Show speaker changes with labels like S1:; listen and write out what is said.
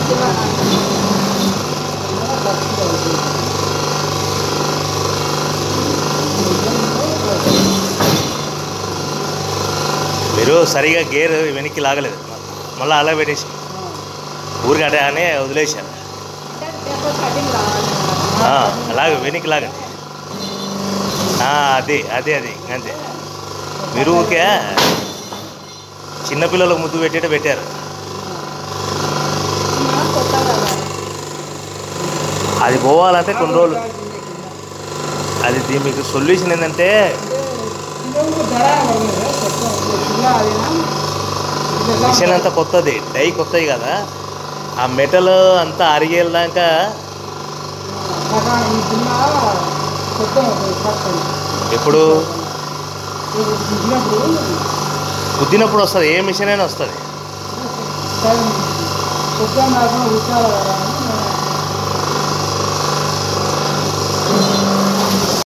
S1: మీరు సరిగా గేర్ వెనక్కి లాగలేదు మళ్ళీ అలా పెట్టేసి ఊరికి అటే అని వదిలేశారు ఆ, అలాగే వెనక్కి లాగండి ఆ, అది అదే అది అంతే మీరు ఊరికే చిన్నపిల్లలకు ముద్దు పెట్టేట పెట్టారు అది పోవాలంటే కొన్ని రోజులు అది దీ- మీకు సొల్యూషన్ ఏంటంటే మిషన్ అంతా కొత్తది డై కొత్తది కదా ఆ మెటల్ అంతా అరిగేదాకా ఎప్పుడు గుద్దినప్పుడు వస్తుంది ఏ మిషన్ అయినా వస్తుంది
S2: కొత్త ఉత్సాహాలు కదా అని